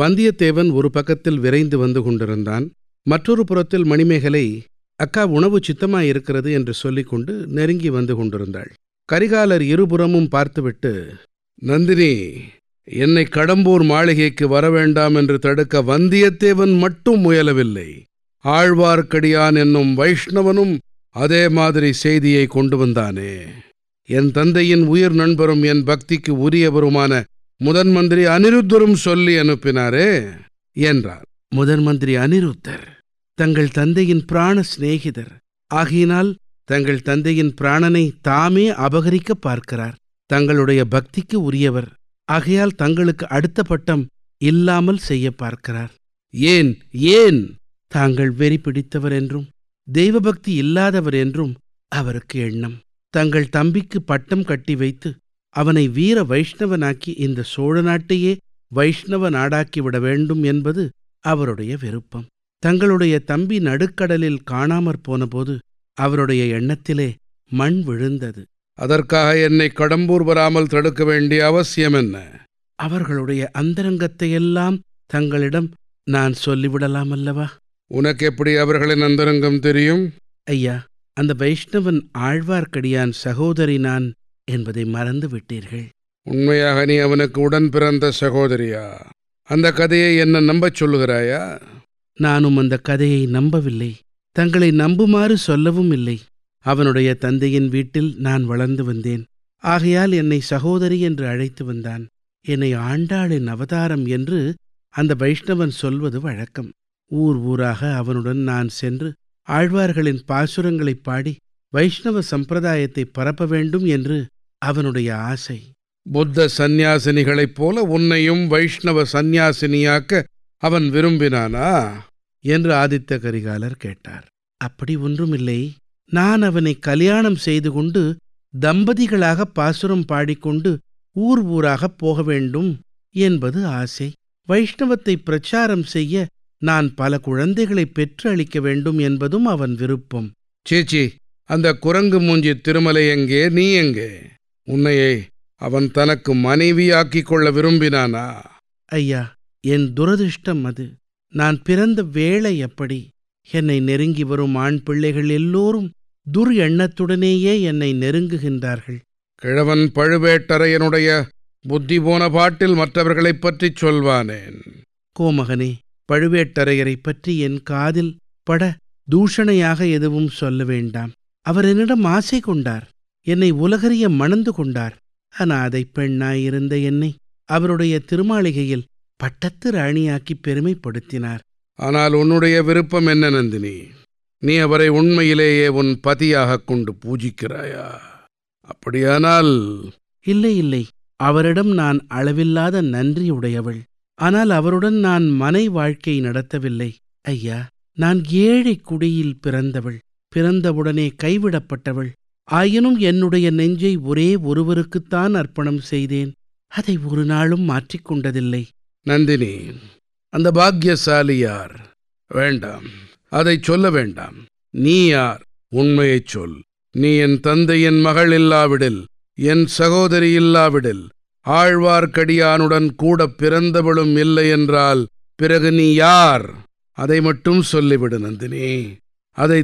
வந்தியத்தேவன் ஒரு பக்கத்தில் விரைந்து வந்து கொண்டிருந்தான் மற்றொரு புறத்தில் மணிமேகலை அக்கா உணவு சித்தமாயிருக்கிறது என்று சொல்லிக்கொண்டு நெருங்கி வந்து கொண்டிருந்தாள் கரிகாலர் இருபுறமும் பார்த்துவிட்டு நந்தினி என்னை கடம்பூர் மாளிகைக்கு வரவேண்டாம் என்று தடுக்க வந்தியத்தேவன் மட்டும் முயலவில்லை ஆழ்வார்க்கடியான் என்னும் வைஷ்ணவனும் அதே மாதிரி செய்தியை கொண்டு வந்தானே என் தந்தையின் உயிர் நண்பரும் என் பக்திக்கு உரியவருமான முதன் மந்திரி அனிருத்தரும் சொல்லி அனுப்பினாரே என்றார் முதன் மந்திரி அனிருத்தர் தங்கள் தந்தையின் பிராண சிநேகிதர் ஆகையினால் தங்கள் தந்தையின் பிராணனை தாமே அபகரிக்க பார்க்கிறார் தங்களுடைய பக்திக்கு உரியவர் ஆகையால் தங்களுக்கு அடுத்த பட்டம் இல்லாமல் செய்ய பார்க்கிறார் ஏன் ஏன் தாங்கள் வெறி பிடித்தவர் என்றும் தெய்வபக்தி இல்லாதவர் என்றும் அவருக்கு எண்ணம் தங்கள் தம்பிக்கு பட்டம் கட்டி வைத்து அவனை வீர வைஷ்ணவனாக்கி இந்த சோழ நாட்டையே வைஷ்ணவ நாடாக்கி விட வேண்டும் என்பது அவருடைய விருப்பம் தங்களுடைய தம்பி நடுக்கடலில் காணாமற் போனபோது அவருடைய எண்ணத்திலே மண் விழுந்தது அதற்காக என்னை கடம்பூர் வராமல் தடுக்க வேண்டிய அவசியம் என்ன அவர்களுடைய அந்தரங்கத்தையெல்லாம் தங்களிடம் நான் சொல்லிவிடலாம் அல்லவா உனக்கு எப்படி அவர்களின் அந்தரங்கம் தெரியும் ஐயா அந்த வைஷ்ணவன் ஆழ்வார்க்கடியான் சகோதரி நான் என்பதை மறந்து விட்டீர்கள் உண்மையாக நீ அவனுக்கு உடன் பிறந்த சகோதரியா அந்த கதையை என்ன நம்பச் சொல்லுகிறாயா நானும் அந்த கதையை நம்பவில்லை தங்களை நம்புமாறு சொல்லவும் இல்லை அவனுடைய தந்தையின் வீட்டில் நான் வளர்ந்து வந்தேன் ஆகையால் என்னை சகோதரி என்று அழைத்து வந்தான் என்னை ஆண்டாளின் அவதாரம் என்று அந்த வைஷ்ணவன் சொல்வது வழக்கம் ஊர் ஊராக அவனுடன் நான் சென்று ஆழ்வார்களின் பாசுரங்களைப் பாடி வைஷ்ணவ சம்பிரதாயத்தை பரப்ப வேண்டும் என்று அவனுடைய ஆசை புத்த சந்நியாசினிகளைப் போல உன்னையும் வைஷ்ணவ சந்நியாசினியாக்க அவன் விரும்பினானா என்று ஆதித்த கரிகாலர் கேட்டார் அப்படி ஒன்றுமில்லை நான் அவனை கல்யாணம் செய்து கொண்டு தம்பதிகளாக பாசுரம் பாடிக்கொண்டு ஊர் ஊராகப் போக வேண்டும் என்பது ஆசை வைஷ்ணவத்தை பிரச்சாரம் செய்ய நான் பல குழந்தைகளை பெற்று அளிக்க வேண்டும் என்பதும் அவன் விருப்பம் சேச்சி அந்த குரங்கு மூஞ்சி திருமலை எங்கே நீ எங்கே உன்னையே அவன் தனக்கு மனைவியாக்கிக் கொள்ள விரும்பினானா ஐயா என் துரதிர்ஷ்டம் அது நான் பிறந்த வேளை எப்படி என்னை நெருங்கி வரும் ஆண் பிள்ளைகள் எல்லோரும் துர் எண்ணத்துடனேயே என்னை நெருங்குகின்றார்கள் கிழவன் பழுவேட்டரையனுடைய புத்தி போன பாட்டில் மற்றவர்களைப் பற்றிச் சொல்வானேன் கோமகனே பழுவேட்டரையரைப் பற்றி என் காதில் பட தூஷணையாக எதுவும் சொல்ல வேண்டாம் அவர் என்னிடம் ஆசை கொண்டார் என்னை உலகறிய மணந்து கொண்டார் அனாதை பெண்ணாயிருந்த என்னை அவருடைய திருமாளிகையில் பட்டத்து ராணியாக்கி பெருமைப்படுத்தினார் ஆனால் உன்னுடைய விருப்பம் என்ன நந்தினி நீ அவரை உண்மையிலேயே உன் பதியாகக் கொண்டு பூஜிக்கிறாயா அப்படியானால் இல்லை இல்லை அவரிடம் நான் அளவில்லாத நன்றியுடையவள் ஆனால் அவருடன் நான் மனை வாழ்க்கை நடத்தவில்லை ஐயா நான் ஏழை குடியில் பிறந்தவள் பிறந்தவுடனே கைவிடப்பட்டவள் ஆயினும் என்னுடைய நெஞ்சை ஒரே ஒருவருக்குத்தான் அர்ப்பணம் செய்தேன் அதை ஒரு நாளும் மாற்றிக்கொண்டதில்லை நந்தினி அந்த பாக்யசாலி யார் வேண்டாம் அதை சொல்ல வேண்டாம் நீ யார் உண்மையைச் சொல் நீ என் தந்தையின் மகள் இல்லாவிடில் என் சகோதரி இல்லாவிடில் ஆழ்வார்க்கடியானுடன் கூட பிறந்தவளும் இல்லை என்றால் பிறகு நீ யார் அதை மட்டும் சொல்லிவிடு நந்தினி அதை